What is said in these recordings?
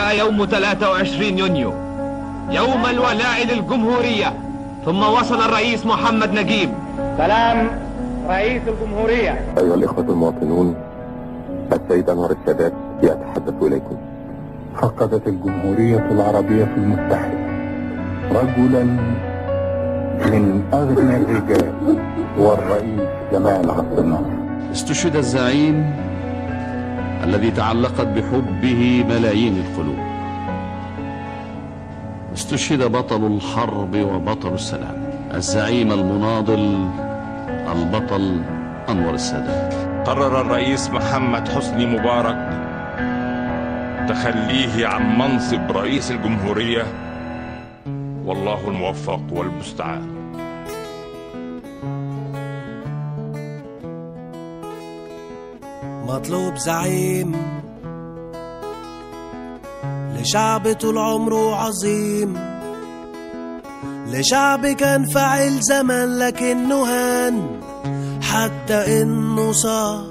جاء يوم 23 يونيو يوم الولاء للجمهورية ثم وصل الرئيس محمد نجيب سلام رئيس الجمهورية أيها الإخوة المواطنون السيد أنور السادات يتحدث إليكم فقدت الجمهورية العربية المتحدة رجلا من أغنى الرجال والرئيس جمال عبد الناصر استشهد الزعيم الذي تعلقت بحبه ملايين القلوب استشهد بطل الحرب وبطل السلام الزعيم المناضل البطل انور السادات قرر الرئيس محمد حسني مبارك تخليه عن منصب رئيس الجمهوريه والله الموفق والمستعان مطلوب زعيم لشعب طول عمره عظيم لشعب كان فاعل زمان لكنه هان حتى انه صار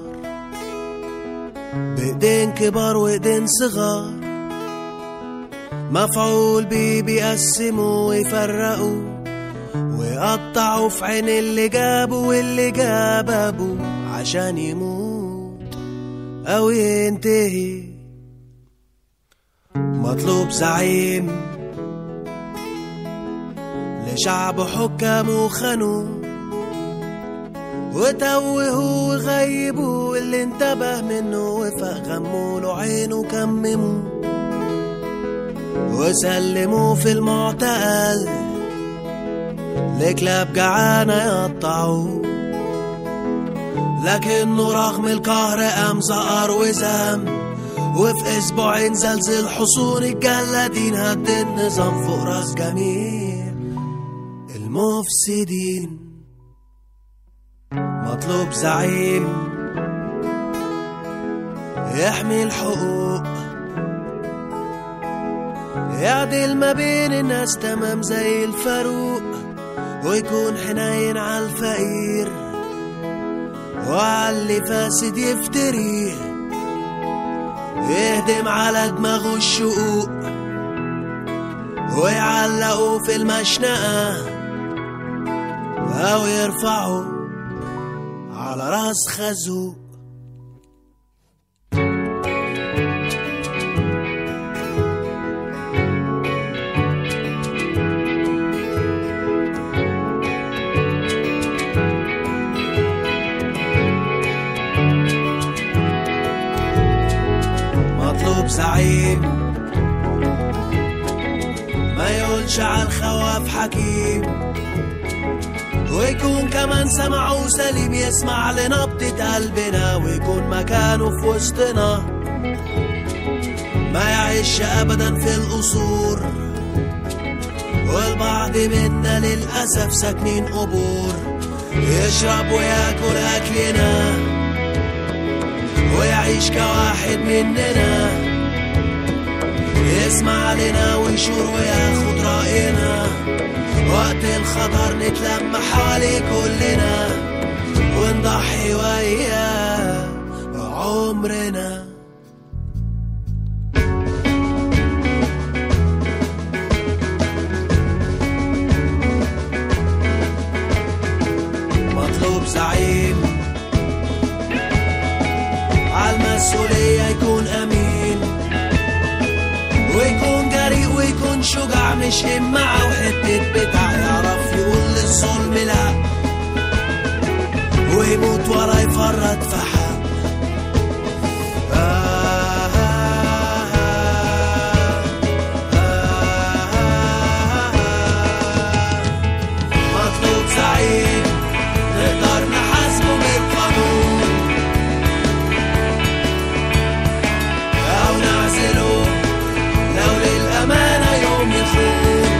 بايدين كبار وايدين صغار مفعول بيه بيقسموا ويفرقوا ويقطعوا في عين اللي جابوا واللي جاب ابوه عشان يموت او ينتهي مطلوب زعيم لشعب حكامه خانوه وتوهوا وغيبوا اللي انتبه منه وفهموا له عينه كمموا وسلموا في المعتقل لكلاب جعانة يقطعوه لكنه رغم القهر قام زقر وزام وفي اسبوعين زلزل حصون الجلادين هد النظام فوق راس جميع المفسدين مطلوب زعيم يحمي الحقوق يعدل ما بين الناس تمام زي الفاروق ويكون حنين على الفقير وعلى اللي فاسد يفتريه يهدم على دماغه الشقوق ويعلقوا في المشنقة أو يرفعوا على راس خازوق مطلوب زعيم ما يقولش على الخواف حكيم ويكون كمان سمعه سليم يسمع لنبضة قلبنا ويكون مكانه في وسطنا ما يعيش أبدا في القصور والبعض منا للأسف ساكنين قبور يشرب وياكل أكلنا ويعيش كواحد مننا يسمع لنا ويشور وياخد رأينا وقت الخطر نتلم حوالي كلنا ونضحي وياه بعمرنا مطلوب زعيم عالمسؤولية يكون أمين ويكون جريء ويكون شجاع مش همعة وحتة بتاع يعرف يقول للظلم لا ويموت ولا يفرط في حق آه آه آه آه مطلوب زعيم نقدر نحاسبه بالقانون أو نعزله لو للأمانة يوم يخون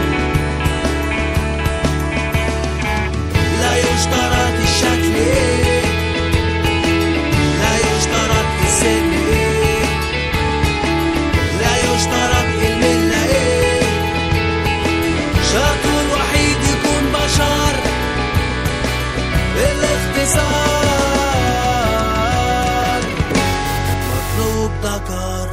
لا يشترط الشكل إيه لا يشترط السن إيه لا يشترط الملة إيه شرطه الوحيد يكون بشر بالاختصار مطلوب ذكر